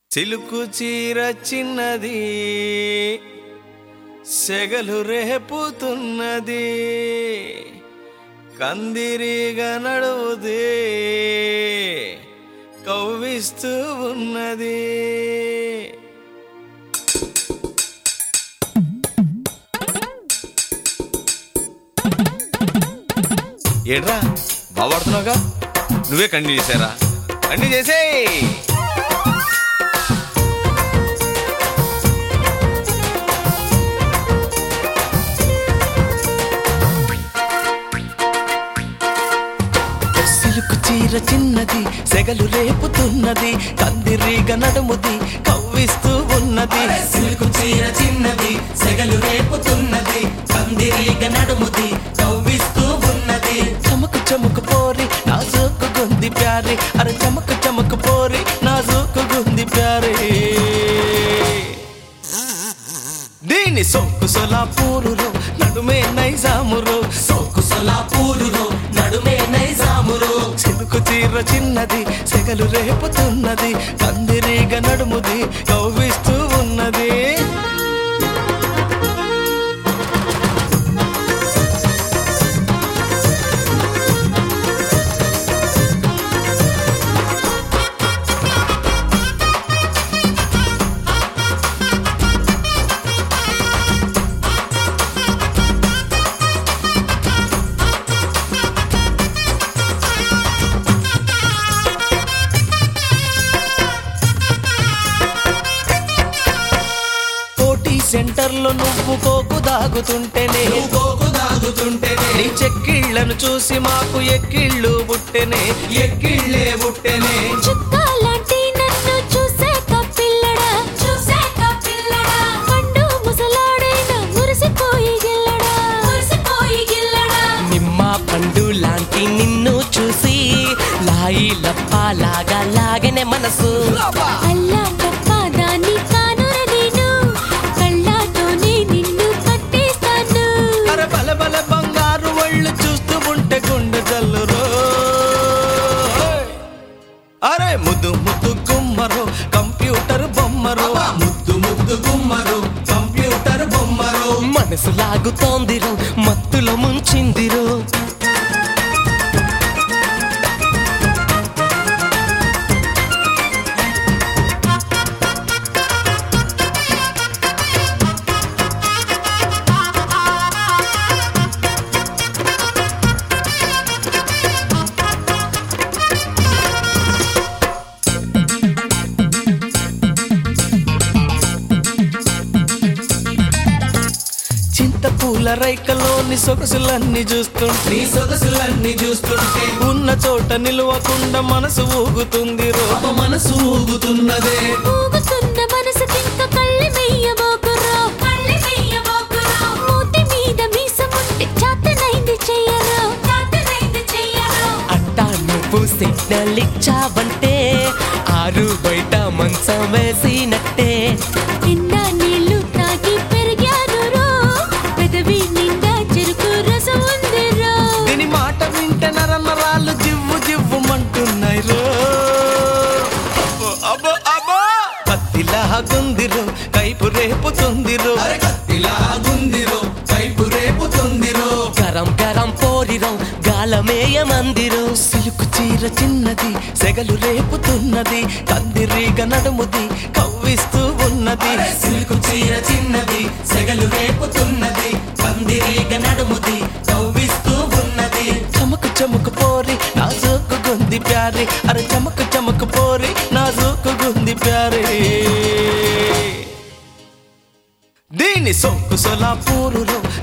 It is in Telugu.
చిలుకు చీర చిన్నది సెగలు రేపుతున్నది కందిరిగా నడువుది కవ్విస్తూ ఉన్నది ఏడ్రా బాగుపడుతున్నావుగా నువ్వే కండి చేశారా కండి చేసేయ్ సిలుకు చీర చిన్నది సెగలు రేపుతున్నది కందిరీగ నడుముది కవ్విస్తూ ఉన్నది సిల్కు చీర చిన్నది సెగలు రేపుతున్నది కందిరీగ నడుముది కవ్విస్తూ ఉన్నది చమకు చమకు పోరి నా సోకు గుంది ప్యారి అరే చమకు చమకు పోరి నా సోకు గుంది ప్యారి దీని సోకు సొలాపూరులో నడుమే నైజామురు సోకు సొలాపూరులో నడుమే నైజామురు సిలుకు చీర చిన్నది సెగలు రేపుతున్నది కందిరీగ నడుముది కవ్విస్తూ ఉన్నది కోటి సెంటర్లో నువ్వు కోకు దాగుతుంటేనే నువ్వు కోకు దాగుతుంటేనే నీ చెక్కిళ్లను చూసి మాకు ఎక్కిళ్ళు పుట్టెనే ఎక్కిళ్ళే బుట్టెనే చుక్కాలాంటి నన్ను చూసాక పిల్లడా చూసాక పిల్లడా పండు ముసలాడైన మురిసిపోయి గిల్లడా మురిసిపోయి గిల్లడా నిమ్మ పండు లాంటి నిన్ను చూసి లాయి లప్పాలాగా లాగనే మనసు అల్లా తప్ప దాన్ని కానుర నేను కళ్ళతోనే నిన్ను కట్టేస్తాను అరే బల బల బంగారు ఒళ్ళు చూస్తూ ఉంటే గుండె జల్లురో అరే ముద్దు ముద్దు గుమ్మరు కంప్యూటర్ బొమ్మరు అబ్బా, ముద్దు ముద్దు గుమ్మరు కంప్యూటర్ బొమ్మరు మనసు లాగుతోందిరో మత్తులో ముంచిందిరో చింతపూల రైకలోని సొగసులన్నీ చూస్తుంటే నీ సొగసులన్నీ చూస్తుంటే ఉన్న చోట నిలవకుండా మనసు ఊగుతుంది రో పాప మనసు ఊగుతున్నదే ఊగుతున్న మనసు తింక కళ్ళి మెయ్యబోకురో కళ్ళి మెయ్యబోకురో మూతి మీద మీసముంటే చాతనైంది చెయ్యరో చాతనైంది చెయ్యరో అట్టా నువ్వు సిగ్నల్ ఇచ్చావంటే ఆరు బయట మంచం వేసినట్టే నిండా నీళ్లు తాగి పెరిగాను రో పెదవి నిండా చెరుకు రసం ఉంది రో దీని మాట వింటే నరనరాలు జివ్వు జివ్వుమంటున్నాయి రో అబ్బో, అబ్బో అబ్బో కత్తిలా గుందిరో కైపు రేపుతుందిరో అరే కత్తిలా గుందిరో కైపు రేపుతుందిరో గరం గరం పోరిరం గాలమేయ మందిరో సిలుకు చీర చిన్నది సెగలు రేపుతున్నది కందిరీగ నడుముది కవ్విస్తూ ఉన్నది అరే సిల్కు చీర చిన్నది సెగలు రేపుతున్నది కందిరీగ నడుముది కవ్విస్తూ ఉన్నది చమకు చమకు పోరి నా సోకు గుంది ప్యారి అరే చమకు చమకు పోరి నా సోకు గుంది ప్యారి దీని సోకు సొలాపూరులో